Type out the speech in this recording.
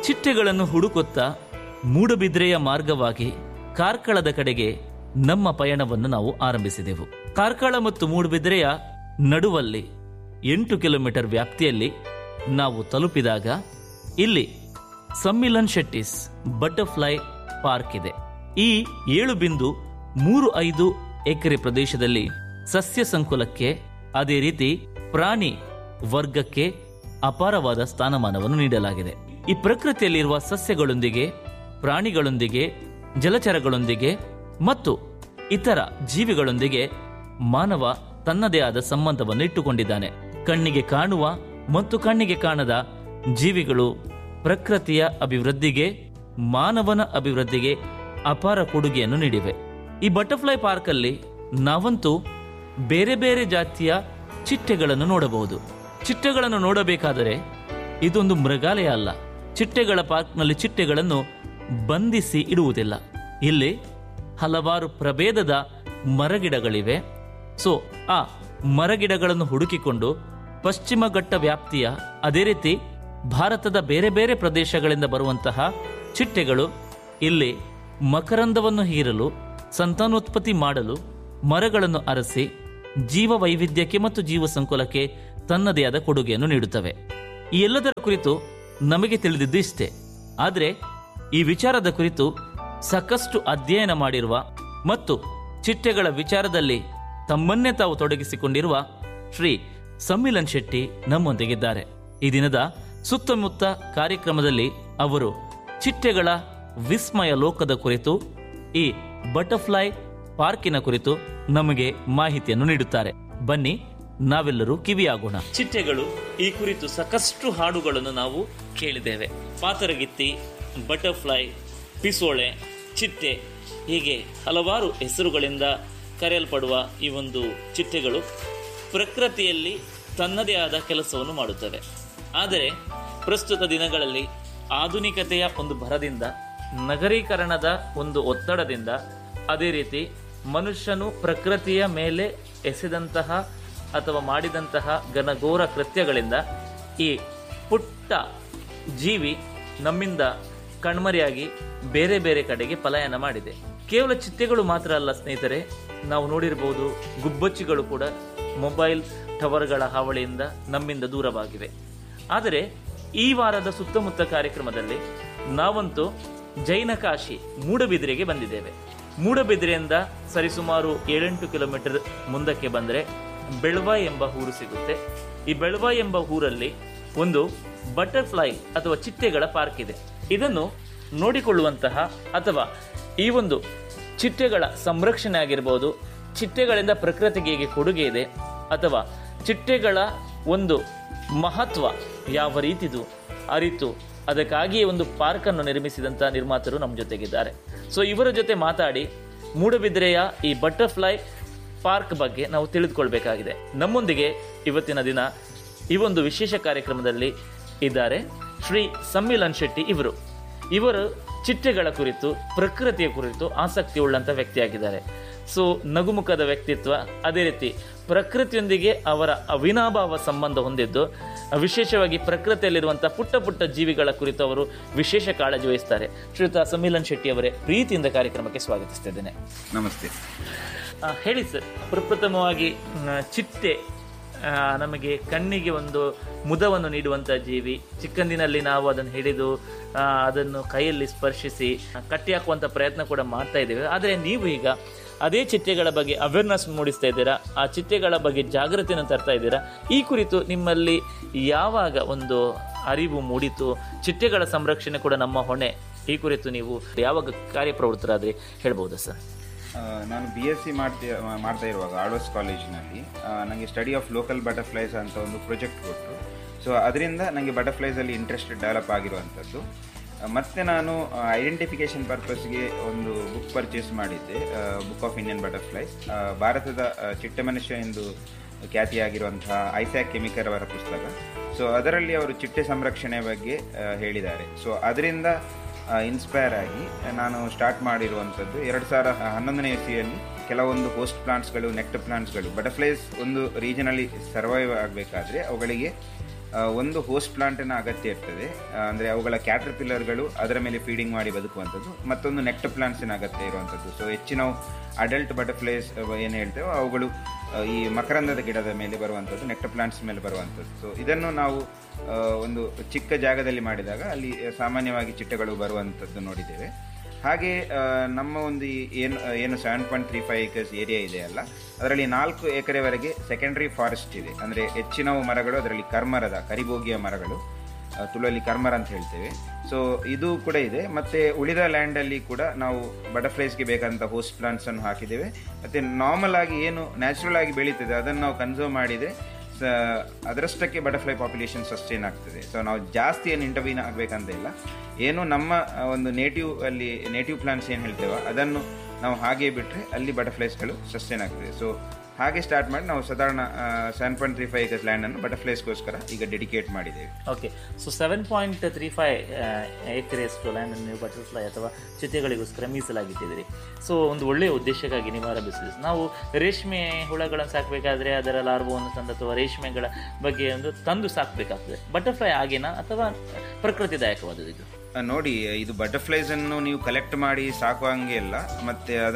ಚಿಟ್ಟೆಗಳನ್ನು ಹುಡುಕುತ್ತಾ ಮೂಡಬಿದ್ರೆಯ ಮಾರ್ಗವಾಗಿ ಕಾರ್ಕಳದ ಕಡೆಗೆ ನಮ್ಮ ಪಯಣವನ್ನು ನಾವು ಆರಂಭಿಸಿದೆವು ಕಾರ್ಕಳ ಮತ್ತು ಮೂಡಬಿದ್ರೆಯ ನಡುವಲ್ಲಿ ಎಂಟು ಕಿಲೋಮೀಟರ್ ವ್ಯಾಪ್ತಿಯಲ್ಲಿ ನಾವು ತಲುಪಿದಾಗ ಇಲ್ಲಿ ಸಮ್ಮಿಲನ್ ಶೆಟ್ಟಿಸ್ ಬಟರ್ಫ್ಲೈ ಪಾರ್ಕ್ ಇದೆ ಈ ಏಳು ಬಿಂದು ಮೂರು ಐದು ಎಕರೆ ಪ್ರದೇಶದಲ್ಲಿ ಸಸ್ಯ ಸಂಕುಲಕ್ಕೆ ಅದೇ ರೀತಿ ಪ್ರಾಣಿ ವರ್ಗಕ್ಕೆ ಅಪಾರವಾದ ಸ್ಥಾನಮಾನವನ್ನು ನೀಡಲಾಗಿದೆ ಈ ಪ್ರಕೃತಿಯಲ್ಲಿರುವ ಸಸ್ಯಗಳೊಂದಿಗೆ ಪ್ರಾಣಿಗಳೊಂದಿಗೆ ಜಲಚರಗಳೊಂದಿಗೆ ಮತ್ತು ಇತರ ಜೀವಿಗಳೊಂದಿಗೆ ಮಾನವ ತನ್ನದೇ ಆದ ಸಂಬಂಧವನ್ನು ಇಟ್ಟುಕೊಂಡಿದ್ದಾನೆ ಕಣ್ಣಿಗೆ ಕಾಣುವ ಮತ್ತು ಕಣ್ಣಿಗೆ ಕಾಣದ ಜೀವಿಗಳು ಪ್ರಕೃತಿಯ ಅಭಿವೃದ್ಧಿಗೆ ಮಾನವನ ಅಭಿವೃದ್ಧಿಗೆ ಅಪಾರ ಕೊಡುಗೆಯನ್ನು ನೀಡಿವೆ ಈ ಬಟರ್ಫ್ಲೈ ಪಾರ್ಕ್ ಅಲ್ಲಿ ನಾವಂತೂ ಬೇರೆ ಬೇರೆ ಜಾತಿಯ ಚಿಟ್ಟೆಗಳನ್ನು ನೋಡಬಹುದು ಚಿಟ್ಟೆಗಳನ್ನು ನೋಡಬೇಕಾದರೆ ಇದೊಂದು ಮೃಗಾಲಯ ಅಲ್ಲ ಚಿಟ್ಟೆಗಳ ಪಾರ್ಕ್ನಲ್ಲಿ ಚಿಟ್ಟೆಗಳನ್ನು ಬಂಧಿಸಿ ಇಡುವುದಿಲ್ಲ ಇಲ್ಲಿ ಹಲವಾರು ಪ್ರಭೇದದ ಮರಗಿಡಗಳಿವೆ ಸೊ ಆ ಮರಗಿಡಗಳನ್ನು ಹುಡುಕಿಕೊಂಡು ಪಶ್ಚಿಮ ಘಟ್ಟ ವ್ಯಾಪ್ತಿಯ ಅದೇ ರೀತಿ ಭಾರತದ ಬೇರೆ ಬೇರೆ ಪ್ರದೇಶಗಳಿಂದ ಬರುವಂತಹ ಚಿಟ್ಟೆಗಳು ಇಲ್ಲಿ ಮಕರಂದವನ್ನು ಹೀರಲು ಸಂತಾನೋತ್ಪತ್ತಿ ಮಾಡಲು ಮರಗಳನ್ನು ಅರಸಿ ಜೀವ ವೈವಿಧ್ಯಕ್ಕೆ ಮತ್ತು ಜೀವ ಸಂಕುಲಕ್ಕೆ ತನ್ನದೇ ಆದ ಕೊಡುಗೆಯನ್ನು ನೀಡುತ್ತವೆ ಈ ಎಲ್ಲದರ ಕುರಿತು ನಮಗೆ ತಿಳಿದಿದ್ದು ಇಷ್ಟೇ ಆದರೆ ಈ ವಿಚಾರದ ಕುರಿತು ಸಾಕಷ್ಟು ಅಧ್ಯಯನ ಮಾಡಿರುವ ಮತ್ತು ಚಿಟ್ಟೆಗಳ ವಿಚಾರದಲ್ಲಿ ತಮ್ಮನ್ನೇ ತಾವು ತೊಡಗಿಸಿಕೊಂಡಿರುವ ಶ್ರೀ ಸಮ್ಮಿಲನ್ ಶೆಟ್ಟಿ ನಮ್ಮೊಂದಿಗಿದ್ದಾರೆ ಈ ದಿನದ ಸುತ್ತಮುತ್ತ ಕಾರ್ಯಕ್ರಮದಲ್ಲಿ ಅವರು ಚಿಟ್ಟೆಗಳ ವಿಸ್ಮಯ ಲೋಕದ ಕುರಿತು ಈ ಬಟರ್ಫ್ಲೈ ಪಾರ್ಕಿನ ಕುರಿತು ನಮಗೆ ಮಾಹಿತಿಯನ್ನು ನೀಡುತ್ತಾರೆ ಬನ್ನಿ ನಾವೆಲ್ಲರೂ ಕಿವಿಯಾಗೋಣ ಚಿಟ್ಟೆಗಳು ಈ ಕುರಿತು ಸಾಕಷ್ಟು ಹಾಡುಗಳನ್ನು ನಾವು ಕೇಳಿದ್ದೇವೆ ಪಾತರಗಿತ್ತಿ ಬಟರ್ಫ್ಲೈ ಪಿಸೋಳೆ ಚಿಟ್ಟೆ ಹೀಗೆ ಹಲವಾರು ಹೆಸರುಗಳಿಂದ ಕರೆಯಲ್ಪಡುವ ಈ ಒಂದು ಚಿಟ್ಟೆಗಳು ಪ್ರಕೃತಿಯಲ್ಲಿ ತನ್ನದೇ ಆದ ಕೆಲಸವನ್ನು ಮಾಡುತ್ತವೆ ಆದರೆ ಪ್ರಸ್ತುತ ದಿನಗಳಲ್ಲಿ ಆಧುನಿಕತೆಯ ಒಂದು ಭರದಿಂದ ನಗರೀಕರಣದ ಒಂದು ಒತ್ತಡದಿಂದ ಅದೇ ರೀತಿ ಮನುಷ್ಯನು ಪ್ರಕೃತಿಯ ಮೇಲೆ ಎಸೆದಂತಹ ಅಥವಾ ಮಾಡಿದಂತಹ ಘನಘೋರ ಕೃತ್ಯಗಳಿಂದ ಈ ಪುಟ್ಟ ಜೀವಿ ನಮ್ಮಿಂದ ಕಣ್ಮರೆಯಾಗಿ ಬೇರೆ ಬೇರೆ ಕಡೆಗೆ ಪಲಾಯನ ಮಾಡಿದೆ ಕೇವಲ ಚಿಟ್ಟೆಗಳು ಮಾತ್ರ ಅಲ್ಲ ಸ್ನೇಹಿತರೆ ನಾವು ನೋಡಿರಬಹುದು ಗುಬ್ಬಚ್ಚಿಗಳು ಕೂಡ ಮೊಬೈಲ್ ಟವರ್ಗಳ ಹಾವಳಿಯಿಂದ ನಮ್ಮಿಂದ ದೂರವಾಗಿವೆ ಆದರೆ ಈ ವಾರದ ಸುತ್ತಮುತ್ತ ಕಾರ್ಯಕ್ರಮದಲ್ಲಿ ನಾವಂತೂ ಜೈನ ಕಾಶಿ ಮೂಡಬಿದಿರೆಗೆ ಬಂದಿದ್ದೇವೆ ಮೂಡಬಿದಿರೆಯಿಂದ ಸರಿಸುಮಾರು ಏಳೆಂಟು ಕಿಲೋಮೀಟರ್ ಮುಂದಕ್ಕೆ ಬಂದರೆ ಬೆಳವ ಎಂಬ ಊರು ಸಿಗುತ್ತೆ ಈ ಬೆಳವ ಎಂಬ ಊರಲ್ಲಿ ಒಂದು ಬಟರ್ಫ್ಲೈ ಅಥವಾ ಚಿಟ್ಟೆಗಳ ಪಾರ್ಕ್ ಇದೆ ಇದನ್ನು ನೋಡಿಕೊಳ್ಳುವಂತಹ ಅಥವಾ ಈ ಒಂದು ಚಿಟ್ಟೆಗಳ ಸಂರಕ್ಷಣೆ ಆಗಿರ್ಬೋದು ಚಿಟ್ಟೆಗಳಿಂದ ಪ್ರಕೃತಿಗೆ ಹೇಗೆ ಕೊಡುಗೆ ಇದೆ ಅಥವಾ ಚಿಟ್ಟೆಗಳ ಒಂದು ಮಹತ್ವ ಯಾವ ರೀತಿದು ಅರಿತು ಅದಕ್ಕಾಗಿಯೇ ಒಂದು ಪಾರ್ಕನ್ನು ನಿರ್ಮಿಸಿದಂಥ ನಿರ್ಮಾತರು ನಮ್ಮ ಜೊತೆಗಿದ್ದಾರೆ ಸೊ ಇವರ ಜೊತೆ ಮಾತಾಡಿ ಮೂಡಬಿದ್ರೆಯ ಈ ಬಟರ್ಫ್ಲೈ ಪಾರ್ಕ್ ಬಗ್ಗೆ ನಾವು ತಿಳಿದುಕೊಳ್ಬೇಕಾಗಿದೆ ನಮ್ಮೊಂದಿಗೆ ಇವತ್ತಿನ ದಿನ ಈ ಒಂದು ವಿಶೇಷ ಕಾರ್ಯಕ್ರಮದಲ್ಲಿ ಇದ್ದಾರೆ ಶ್ರೀ ಸಮ್ಮಿಲನ್ ಶೆಟ್ಟಿ ಇವರು ಇವರು ಚಿಟ್ಟೆಗಳ ಕುರಿತು ಪ್ರಕೃತಿಯ ಕುರಿತು ಆಸಕ್ತಿ ಉಳ್ಳಂತ ವ್ಯಕ್ತಿಯಾಗಿದ್ದಾರೆ ಸೊ ನಗುಮುಖದ ವ್ಯಕ್ತಿತ್ವ ಅದೇ ರೀತಿ ಪ್ರಕೃತಿಯೊಂದಿಗೆ ಅವರ ಅವಿನಾಭಾವ ಸಂಬಂಧ ಹೊಂದಿದ್ದು ವಿಶೇಷವಾಗಿ ಪ್ರಕೃತಿಯಲ್ಲಿರುವಂತಹ ಪುಟ್ಟ ಪುಟ್ಟ ಜೀವಿಗಳ ಕುರಿತು ಅವರು ವಿಶೇಷ ಕಾಳಜಿ ವಹಿಸ್ತಾರೆ ಶ್ರೀಯುತ ಸಮ್ಮಿಲನ್ ಶೆಟ್ಟಿ ಅವರೇ ಪ್ರೀತಿಯಿಂದ ಕಾರ್ಯಕ್ರಮಕ್ಕೆ ಸ್ವಾಗತಿಸ್ತಿದ್ದೇನೆ ನಮಸ್ತೆ ಆ, ಹೇಳಿ ಸರ್ ಪ್ರಪ್ರಥಮವಾಗಿ ಮ್, ಚಿಟ್ಟೆ ಆ, ನಮಗೆ ಕಣ್ಣಿಗೆ ಒಂದು ಮುದವನ್ನು ನೀಡುವಂಥ ಜೀವಿ ಚಿಕ್ಕಂದಿನಲ್ಲಿ ನಾವು ಅದನ್ನು ಹಿಡಿದು ಆ, ಅದನ್ನು ಕೈಯಲ್ಲಿ ಸ್ಪರ್ಶಿಸಿ ಆ, ಕಟ್ಟಿ ಹಾಕುವಂಥ ಪ್ರಯತ್ನ ಕೂಡ ಮಾಡ್ತಾ ಇದ್ದೇವೆ ಆದರೆ ನೀವು ಈಗ ಅದೇ ಚಿಟ್ಟೆಗಳ ಬಗ್ಗೆ ಅವೇರ್ನೆಸ್ ಮೂಡಿಸ್ತಾ ಇದ್ದೀರಾ ಆ ಚಿಟ್ಟೆಗಳ ಬಗ್ಗೆ ಜಾಗೃತಿಯನ್ನು ತರ್ತಾ ಇದ್ದೀರಾ ಈ ಕುರಿತು ನಿಮ್ಮಲ್ಲಿ ಯಾವಾಗ ಒಂದು ಅರಿವು ಮೂಡಿತು ಚಿಟ್ಟೆಗಳ ಸಂರಕ್ಷಣೆ ಕೂಡ ನಮ್ಮ ಹೊಣೆ ಈ ಕುರಿತು ನೀವು ಯಾವಾಗ ಕಾರ್ಯಪ್ರವೃತ್ತರಾದ್ರಿ ಹೇಳ್ಬೋದಾ ಸರ್ ಆ, ನಾನು ಬಿ ಎಸ್ ಸಿ ಮಾಡ್ತಿ ಮಾಡ್ತಾ ಇರುವಾಗ ಆಳ್ವಾಸ್ ಕಾಲೇಜಿನಲ್ಲಿ ನನಗೆ ಸ್ಟಡಿ ಆಫ್ ಲೋಕಲ್ ಬಟರ್ಫ್ಲೈಸ್ ಅಂತ ಒಂದು ಪ್ರಾಜೆಕ್ಟ್ ಕೊಟ್ಟರು ಸೊ ಅದರಿಂದ ನನಗೆ ಬಟರ್ಫ್ಲೈಸಲ್ಲಿ ಇಂಟ್ರೆಸ್ಟ್ ಡೆವಲಪ್ ಆಗಿರುವಂಥದ್ದು ಆ, ಮತ್ತೆ ನಾನು ಐಡೆಂಟಿಫಿಕೇಶನ್ ಪರ್ಪಸ್ಗೆ ಒಂದು ಬುಕ್ ಪರ್ಚೇಸ್ ಮಾಡಿದ್ದೆ ಬುಕ್ ಆಫ್ ಇಂಡಿಯನ್ ಬಟರ್ಫ್ಲೈಸ್ ಭಾರತದ ಆ, ಚಿಟ್ಟೆ ಮನುಷ್ಯ ಎಂದು ಖ್ಯಾತಿಯಾಗಿರುವಂತಹ ಐಸ್ಯಾಕ್ ಕೆಮಿಕರ್ ಅವರ ಪುಸ್ತಕ ಸೊ ಅದರಲ್ಲಿ ಅವರು ಚಿಟ್ಟೆ ಸಂರಕ್ಷಣೆ ಬಗ್ಗೆ ಆ, ಹೇಳಿದ್ದಾರೆ ಸೊ ಅದರಿಂದ ಇನ್ಸ್ಪೈರ್ ಆಗಿ ನಾನು ಸ್ಟಾರ್ಟ್ ಮಾಡಿರುವಂಥದ್ದು ಎರಡು ಸಾವಿರ ಹನ್ನೊಂದನೇ ಇಸ್ವಿಯಲ್ಲಿ ಕೆಲವೊಂದು ಹೋಸ್ಟ್ ಪ್ಲಾಂಟ್ಸ್ಗಳು ನೆಕ್ಟ್ ಪ್ಲಾಂಟ್ಸ್ಗಳು ಬಟರ್ಫ್ಲೈಸ್ ಒಂದು ರೀಜನಲ್ಲಿ ಸರ್ವೈವ್ ಆಗಬೇಕಾದ್ರೆ ಅವುಗಳಿಗೆ ಆ, ಒಂದು ಹೋಸ್ಟ್ ಪ್ಲಾಂಟಿನ ಅಗತ್ಯ ಇರ್ತದೆ ಆ, ಅಂದ್ರೆ ಅವುಗಳ ಕ್ಯಾಟರ್ಪಿಲ್ಲರ್ಗಳು ಅದರ ಮೇಲೆ ಫೀಡಿಂಗ್ ಮಾಡಿ ಬದುಕುವಂಥದ್ದು ಮತ್ತೊಂದು ನೆಕ್ಟ್ ಪ್ಲಾಂಟ್ಸಿನ ಅಗತ್ಯ ಇರುವಂಥದ್ದು ಸೊ ಹೆಚ್ಚಿನ ಅಡಲ್ಟ್ ಬಟರ್ಫ್ಲೈಸ್ ಏನು ಹೇಳ್ತೇವೆ ಅವುಗಳು ಆ, ಈ ಮಕರಂದದ ಗಿಡದ ಮೇಲೆ ಬರುವಂಥದ್ದು ನೆಕ್ಟ್ ಪ್ಲಾಂಟ್ಸ್ ಮೇಲೆ ಬರುವಂಥದ್ದು ಸೊ ಇದನ್ನು ನಾವು ಆ, ಒಂದು ಚಿಕ್ಕ ಜಾಗದಲ್ಲಿ ಮಾಡಿದಾಗ ಅಲ್ಲಿ ಸಾಮಾನ್ಯವಾಗಿ ಚಿಟ್ಟೆಗಳು ಬರುವಂಥದ್ದು ನೋಡಿದ್ದೇವೆ ಹಾಗೆ ಆ, ನಮ್ಮ ಒಂದು ಈ ಏನು ಏನು seven point three five acres area ಇದೆ ಅಲ್ಲ ಅದರಲ್ಲಿ ನಾಲ್ಕು ಎಕರೆವರೆಗೆ ಸೆಕೆಂಡರಿ ಫಾರೆಸ್ಟ್ ಇದೆ ಅಂದರೆ ಹೆಚ್ಚಿನವು ಮರಗಳು ಅದರಲ್ಲಿ ಕರ್ಮರದ ಕರಿಬೋಗಿಯ ಮರಗಳು ಆ, ತುಳುವಲ್ಲಿ ಕರ್ಮರ ಅಂತ ಹೇಳ್ತೇವೆ ಸೊ ಇದು ಕೂಡ ಇದೆ ಮತ್ತೆ ಉಳಿದ ಲ್ಯಾಂಡಲ್ಲಿ ಕೂಡ ನಾವು ಬಟರ್ಫ್ಲೈಸ್ಗೆ ಬೇಕಾದಂಥ ಹೋಸ್ಟ್ ಪ್ಲಾಂಟ್ಸ್ ಅನ್ನು ಹಾಕಿದ್ದೇವೆ ಮತ್ತೆ ನಾರ್ಮಲ್ ಆಗಿ ಏನು ನ್ಯಾಚುರಲ್ ಆಗಿ ಬೆಳೀತದೆ ಅದನ್ನು ನಾವು ಕನ್ಸರ್ವ್ ಮಾಡಿದರೆ ಸ ಅದರಷ್ಟಕ್ಕೆ ಬಟರ್ಫ್ಲೈ ಪಾಪ್ಯುಲೇಷನ್ ಸಸ್ಟೈನ್ ಆಗ್ತದೆ ಸೊ ನಾವು ಜಾಸ್ತಿ ಏನು ಇಂಟರ್ವ್ಯೂನ್ ಆಗಬೇಕಂತ ಇಲ್ಲ ಏನು ನಮ್ಮ ಆ, ಒಂದು ನೇಟಿವ್ ಅಲ್ಲಿ ನೇಟಿವ್ ಪ್ಲಾಂಟ್ಸ್ ಏನು ಹೇಳ್ತೇವೆ ಅದನ್ನು ನಾವು ಹಾಗೆ ಬಿಟ್ಟರೆ ಅಲ್ಲಿ ಬಟರ್ಫ್ಲೈಸ್ಗಳು ಸಸ್ಟೈನ್ ಆಗ್ತದೆ ಸೊ ಹಾಗೆ ಸ್ಟಾರ್ಟ್ ಮಾಡಿ ನಾವು ಸಾಧಾರಣ seven point three five acres ಲ್ಯಾಂಡನ್ನು ಬಟರ್ಫ್ಲೈಸ್ಗೋಸ್ಕರ ಈಗ ಡೆಡಿಕೇಟ್ ಮಾಡಿದ್ದೇವೆ okay so seven point three five ಎಕರೆಯಷ್ಟು ಲ್ಯಾಂಡ್ ನೀವು ಬಟರ್ಫ್ಲೈ ಅಥವಾ ಚಿತೆಗಳಿಗೋಸ್ಕರ ಮೀಸಲಾಗಿಟ್ಟಿದ್ದೀರಿ ಸೊ ಒಂದು ಒಳ್ಳೆಯ ಉದ್ದೇಶಕ್ಕಾಗಿ ನೀವು ಆರಂಭಿಸಿದ್ರಿ ನಾವು ರೇಷ್ಮೆ ಹುಳಗಳನ್ನು ಸಾಕಬೇಕಾದ್ರೆ ಅದರ ಲಾರ್ವವನ್ನು ತಂದು ಅಥವಾ ರೇಷ್ಮೆಗಳ ಬಗ್ಗೆ ಒಂದು ತಂದು ಸಾಕಬೇಕಾಗ್ತದೆ ಬಟರ್ಫ್ಲೈ ಆಗಿನ ಅಥವಾ ಪ್ರಕೃತಿದಾಯಕವಾದದ್ದು ಇದು ಆ, ನೋಡಿ ಇದು ಬಟರ್ಫ್ಲೈಸ್ ಅನ್ನು ನೀವು ಕಲೆಕ್ಟ್ ಮಾಡಿ ಸಾಕುವಂಗೆ ಇಲ್ಲ ಮತ್ತೆ ಅದನ್ನು